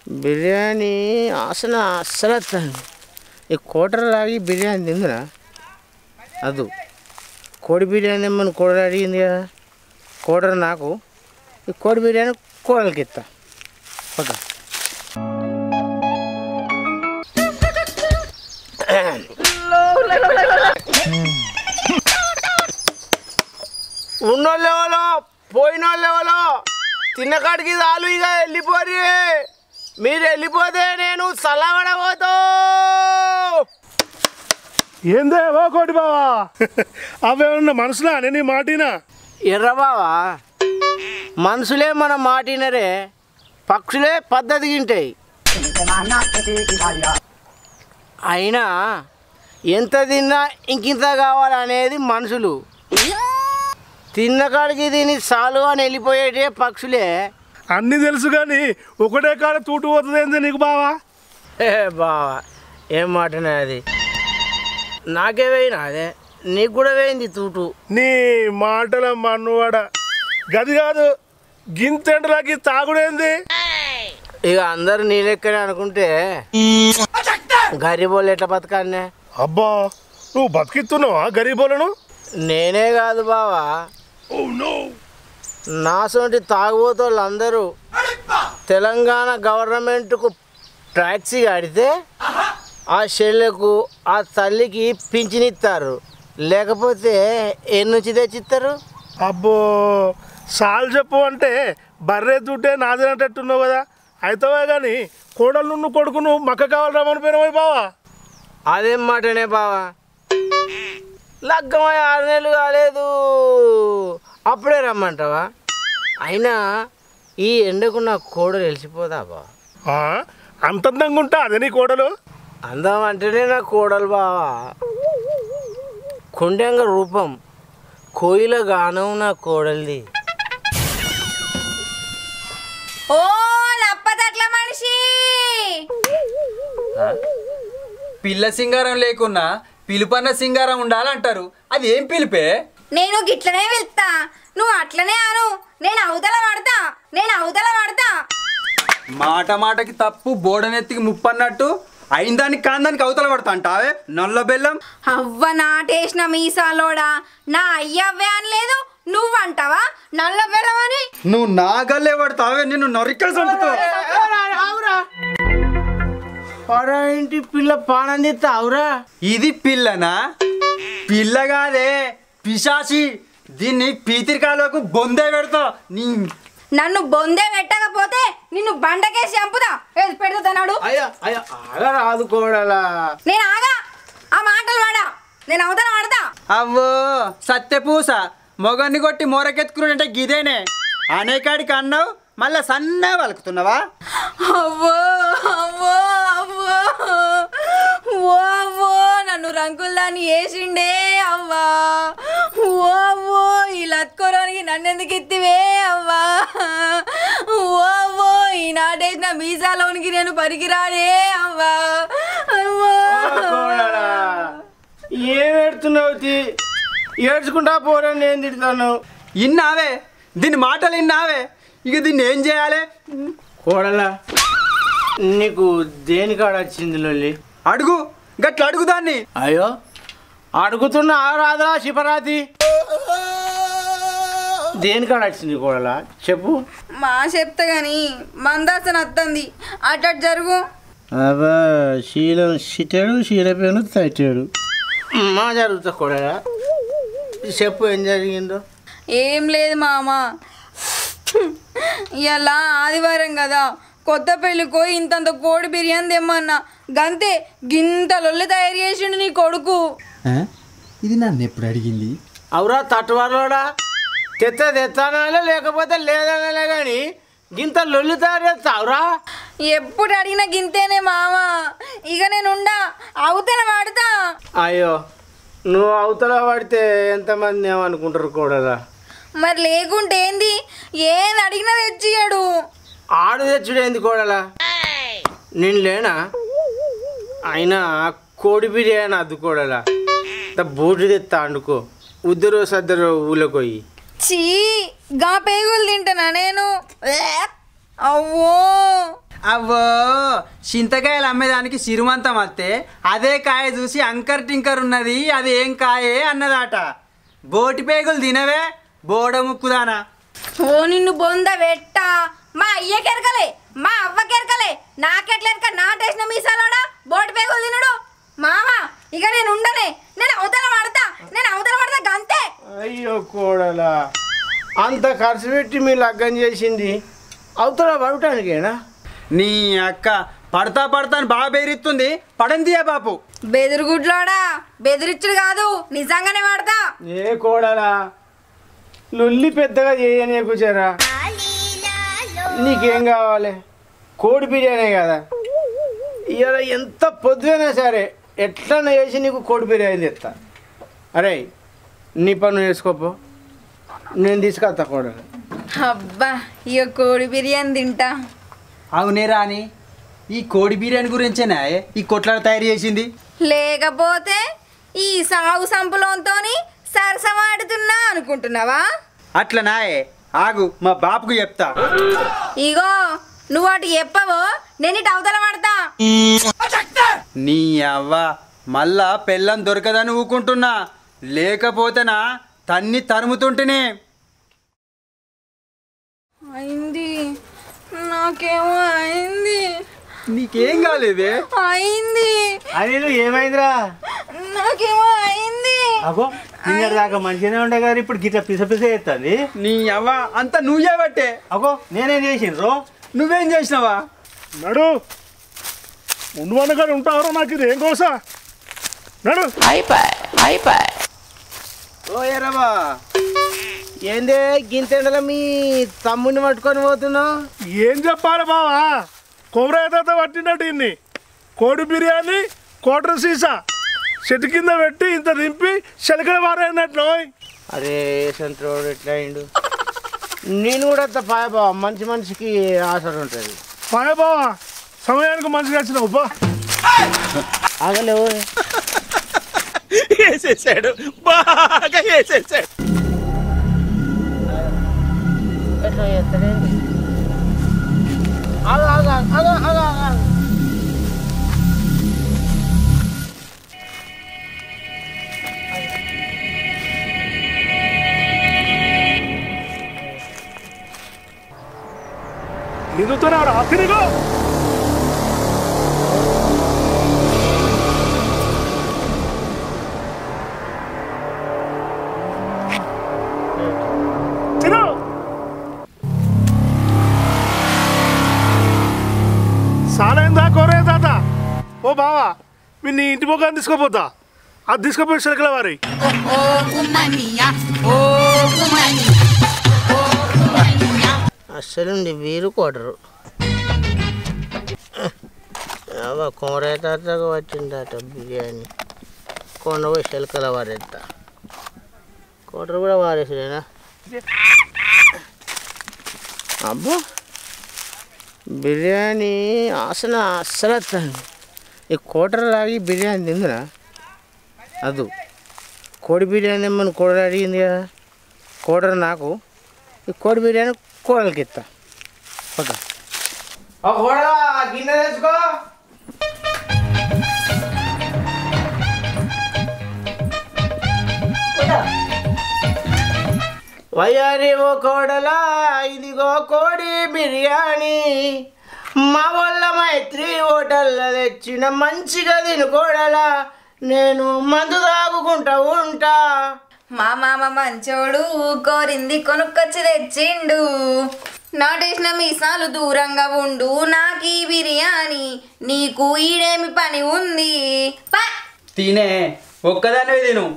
బిర్యానీ ఆసన అస్సలు వస్తుంది ఈ కోటర్ రాగి బిర్యానీ తిందిరా అదు కోడి బిర్యానీ మన కోడలు అడిగింది కదా కోడలు నాకు ఈ కోడి బిర్యానీ కోడలికి ఇస్తా పక్క ఉన్నోళ్ళు ఎవరో పోయినోళ్ళు ఎవరో తిన్నకాడికి చాలు ఇక వెళ్ళిపోరి మీరు వెళ్ళిపోతే నేను సలవడబోతో ఏందే ఓ కోటి బావా అవేమన్నా మనసులా నీ మాటినా ఎర్రబావా మనుషులే మన మాటినరే పక్షులే పద్ధతి తింటాయి అయినా ఎంత తిన్నా ఇంకింత కావాలనేది మనుషులు తిన్న కాడికి తిని చాలు అని వెళ్ళిపోయేటే పక్షులే అన్నీ తెలుసు కానీ ఒకటే కాడ తూటు పోతుంది ఏంది నీకు బావా ఏ బావా ఏం మాటనే అది నాకే వేయినా అదే నీకు కూడా వేయింది తూటు నీ మాటల మన్నువాడ గది కాదు గింతెంటలకి తాగుడేంది ఇక అందరు నీ లెక్కనే అనుకుంటే గరీబోళ్ళు ఎట్లా బతకాలనే అబ్బా నువ్వు బతికిస్తున్నావా గరీబోలను నేనే కాదు బావా నాసోటి తాగుబోతోళ్ళు అందరూ తెలంగాణ గవర్నమెంట్కు ట్యాక్సీ కడితే ఆ చెల్లెకు ఆ తల్లికి పింఛనిస్తారు లేకపోతే ఏ నుంచి తెచ్చిస్తారు అబ్బో సాల్ చెప్పు అంటే బర్రె దుడ్డే నాదినట్టున్నావు కదా అయితవే కానీ కోడలు నువ్వు కొడుకును మక్క కావాలి రమ్మని పోయినవై బావా అదేం మాటనే బావా లగ్గమై ఆరు నెలలు కాలేదు అప్పుడే రమ్మంటావా అయినా ఈ ఎండకు నా కోడలు వెలిసిపోదా బా ఆ, అంత అందంగా ఉంటా అదే నీ కోడలు అందం అంటేనే నా కోడలు బావా కొండంగ రూపం కోయిల గానం నా కోడలిది ఓ లప్పతట్ల మనిషి పిల్ల సింగారం లేకున్నా పిలుపన్న సింగారం ఉండాలంటారు అది ఏం పిలిపే నేను గిట్లనే వెళ్తా నువ్వు అట్లనే అను నేను అవతల పడతా నేను అవతల పడతా మాట మాటకి తప్పు బోడనెత్తికి ముప్పన్నట్టు అయిందానికి కాందానికి అవతల పడతా అంటావే నల్ల బెల్లం అవ్వ నాటేసిన మీసాలోడా నా అయ్యవ్వే అనలేదు నువ్వంటావా నల్ల బెల్లమని నువ్వు నా గల్లే పడతావే నిన్ను నరికలు చంపుతావు పరా ఇంటి పిల్ల పానంది తావురా ఇది పిల్లనా పిల్ల కాదే పిశాసి దీన్ని పీతిరికాలకు బొందే పెడతా నీ నన్ను బొందే పెట్టకపోతే నిన్ను బండకేసి చంపుదా ఏది పెడుతున్నాడు అయ్యా అయ్యా ఆగా రాదు కోడలా నేను ఆగా ఆ మాటలు వాడా నేను అవతల పడతా అవ్వో సత్యపూస మొగన్ని కొట్టి మోరకెత్తుకున్నాడంటే గిదేనే అనేకాడికి అన్నావు మళ్ళా సన్న వలుకుతున్నావా అవ్వో అవ్వో అవ్వో ఓ అవ్వో నన్ను రంగుల్దాన్ని వేసిండే అవ్వా ఓ అవ్వో ఈ లత్కోరానికి నన్ను ఎందుకు ఎత్తివే అవ్వా ఓ అవ్వో ఈ నాటేసిన మీసాలోనికి నేను పనికిరానే అవ్వా అవ్వో కోడలా ఏం ఏడుతున్నావు తీ? ఏడ్చుకుంటా పోరా నేను తిడతాను ఇన్నావే దీని మాటలు ఇన్నావే ఇక దీన్ని ఏం చేయాలి కోడలా నీకు దేనికాడ వచ్చింది లొల్లి అడుగు గట్ల అడుగు దాన్ని అయ్యో అడుగుతున్నా రాదా శివరాతి దేనికాడ వచ్చింది కోడలా చెప్పు మా చెప్తా గాని మందాసన వస్తుంది అటు అటు జరుగు అబ్బా శీలం సిటాడు శీలపేను తట్టాడు మా జరుగుతా కోడలా చెప్పు ఏం జరిగిందో ఏం లేదు మామ ఇలా ఆదివారం కదా కొత్త పెళ్ళికో ఇంతంత కోడి బిర్యానీ తెమ్మన్నా గంతే గింత లొల్లి తయారు చేసిండు నీ కొడుకు ఇది నన్ను ఎప్పుడు అడిగింది అవురా తట్టువారోడా తెత్త తెత్తానాలే లేకపోతే లేదనాలే కానీ గింత లొల్లి తయారు చేస్తావురా ఎప్పుడు అడిగినా గింతేనే మామ ఇక నేను ఉండా అవతల వాడతా అయ్యో నువ్వు అవతల పడితే ఎంతమంది ఏమనుకుంటారు కూడా మరి లేకుంటే ఏంది ఏది అడిగినా తెచ్చియాడు ఆడు తెచ్చుడేంది కోడలా నేను లేనా అయినా కోడి బిర్యానీ అద్దుకోడలా బూటి తెత్తా అండుకో ఉద్దరు సద్దరు ఊళ్ళకోయి చీ గా పేగులు తింటానా నేను ఏ! అవ్వో అవ్వో చింతకాయలు అమ్మేదానికి సిరుమంతం వస్తే అదే కాయ చూసి అంకర్ టింకర్ ఉన్నది అది ఏం కాయే అన్నదాట బోటి పేగులు తినవే బోడ ముక్కుదానా ఓ నిన్ను బొంద వెట్ట మా అయ్య కెరకలే మా అవ్వ కెరకలే నాకెట్లెరక నాటేసిన మీసాలోడా బోటి పేగులు తినుడు మామ ఇక నేను ఉండనే నేను అవతల పడతా నేను అవతల పడతా గంతే అయ్యో కోడలా అంత ఖర్చు పెట్టి మీ లగ్గం చేసింది అవతల పడటానికేనా నీ అక్క పడతా పడతా అని బాగా బెదిరిస్తుంది పడందియా బాపు బెదిరుగుడ్లోడా బెదిరిచ్చుడు కాదు నిజంగానే పడతా ఏ కోడలా లొల్లి పెద్దగా చేయని కూర్చారా నీకేం కావాలి కోడి బిర్యానీ కదా ఇవాళ ఎంత పొద్దునైనా సరే ఎట్లన్నా చేసి నీకు కోడి బిర్యానీ తెస్తా అరే నీ పని చేసుకోపో నేను తీసుకొస్తా కోడలు అబ్బా ఇక కోడి బిర్యానీ తింటా అవునే రాని ఈ కోడి బిర్యానీ గురించేనా ఈ కొట్లాడ తయారు చేసింది లేకపోతే ఈ సాగు సంపులోంతోని సరసమాడుతున్నా అనుకుంటున్నావా అట్లనాయే ఆగు మా బాపుకు చెప్తా ఇగో నువ్వు అటు చెప్పవో నేను ఇటు అవతల పడతా నీ అవ్వ మళ్ళా పెళ్ళం దొరకదని ఊకుంటున్నా లేకపోతేనా తన్ని తరుముతుంటేనే అయింది నాకేమో అయింది నీకేం కాలేదే అయింది అది ఏమైందిరా నాకేమో అయింది అగో నిన్నటి దాకా మంచిగానే ఉండే కానీ ఇప్పుడు గిట్ల పిస పిస ఎత్తుంది నీ అవ్వ అంతా నువ్వే బట్టే అగో నేనేం చేసిండ్రు నువ్వేం చేసినావా నడు ఉండవనగానే ఉంటారు నాకు ఇది ఏం కోసా నడు ఓ ఎరబా ఏందే గింతెండల మీ తమ్ముడిని పట్టుకొని పోతున్నావు ఏం చెప్పాలి బావా కొబ్బరి పట్టినట్టు ఇన్ని కోడి బిర్యానీ కోటర్ సీసా చెట్టు కింద పెట్టి ఇంత దింపి శలికల వారైనట్లు అరే సంతోడు ఎట్లా అయిండు నేను కూడా అంత పాయ బావ మంచి మనిషికి ఆసర ఉంటుంది పాయ బావా సమయానికి మంచిగా వచ్చినావు బా ఆగలేవు వేసేసాడు బాగా వేసేసాడు ఎట్లా చేస్తాడేంటి ఆగు ఆగు ఆగు ఆగు ఆగు నిన్నుతోనే రాత్రిగో తిను సాలైందా కోరే తాత ఓ బావా మీ నీ ఇంటి ముఖాన్ని తీసుకోపోతా అది తీసుకుపోయి శిలకల వారి అస్సలు వీరు కొడరు కొమరయ్య తాతకు వచ్చిందట బిర్యానీ కొండ పోయి శిలకల వారేస్తా కొడరు కూడా వారేసిరేనా అబ్బా బిర్యానీ ఆసన అస్సలు వస్తుంది ఈ కోటర్ రాగి బిర్యానీ తిందిరా అదు కోడి బిర్యానీ మన కోడలు అడిగింది కదా కోడరు నాకు ఈ కోడి బిర్యానీ కోడలికి ఇస్తా ఓకే కోడలా గిన్నె తెచ్చుకో వయ్యారి ఓ కోడలా ఇదిగో కోడి బిర్యానీ మా వాళ్ళ మైత్రి హోటల్లో తెచ్చిన మంచిగా తిను కోడలా నేను మందు తాగుకుంటా ఉంటా మా మామ మంచోడు కోరింది కొనుక్కొచ్చి తెచ్చిండు నాటేసిన మీసాలు దూరంగా ఉండు నాకు ఈ బిర్యానీ నీకు ఈడేమి పని ఉంది పా తినే ఒక్కదానివే తిను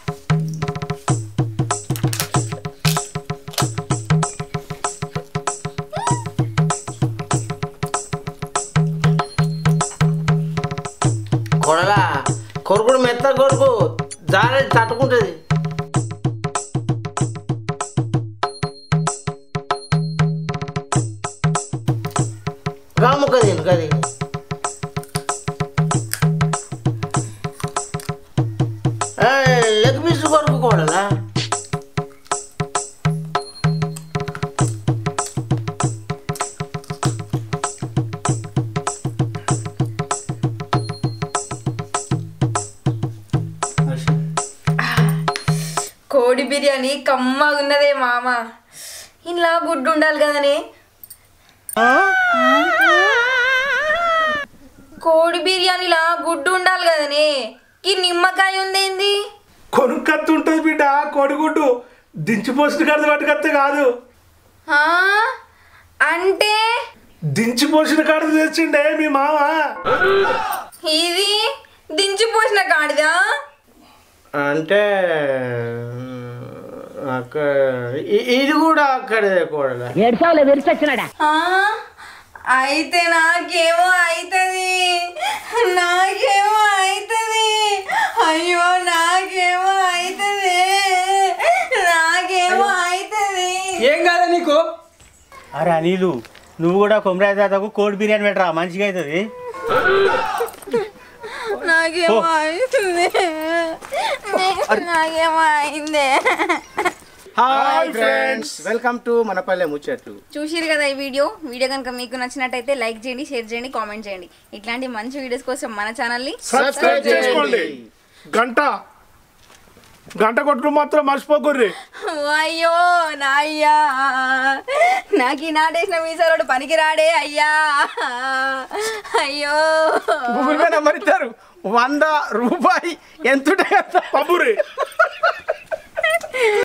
కొడలా కొరుకుడు మెత్త కొరుకు జారే తట్టుకుంటుంది రాముక తిను కది లెగ్ పీస్ కొరకు కొడలా బిర్యానీ కమ్మగా ఉన్నదే మామ ఇలా గుడ్డు ఉండాలి కదనే కోడి బిర్యానీలా గుడ్డు ఉండాలి కదనే ఈ నిమ్మకాయ ఉందేంది కొనుక్కత్తు ఉంటుంది బిడ్డ కోడిగుడ్డు దించిపోసిన కడది పట్టుకత్తే కాదు ఆ? అంటే దించిపోసిన కడది తెచ్చిండే మీ మామ ఇది దించిపోసిన కాడిదా అంటే అక్కడ ఇ- ఇది కూడా అక్కడే కూడా ఏడ్చావులే విరిచొచ్చినాడా ఆ? అయితే నాకేమో అవుతుంది నాకేమో అవుతుంది అయ్యో నాకేమో అవుతుంది నాకేమో అవుతుంది ఏం కాదా నీకు అరే అనిలు నువ్వు కూడా కొమరాయి తాతకు కోడి బిర్యానీ పెట్టరా మంచిగా అవుతుంది నాకేమో అవుతుంది నాకేమో అయిందే హాయ్ ఫ్రెండ్స్ వెల్కమ్ టు మనపల్లె ముచ్చట్లు చూసిరు కదా ఈ వీడియో వీడియో కనుక మీకు నచ్చినట్టయితే లైక్ చేయండి షేర్ చేయండి కామెంట్ చేయండి ఇట్లాంటి మంచి వీడియోస్ కోసం మన ఛానల్ని సబ్స్క్రైబ్ చేసుకోండి గంట గంట కొట్టడం మాత్రం మర్చిపోకుర్రి అయ్యో నా అయ్యా నాకు ఈ నాటేసిన మీసాలోడు పనికి రాడే అయ్యా అయ్యో గూగుల్ పే నెంబర్ ఇస్తారు వంద రూపాయి ఎంత పబ్బురి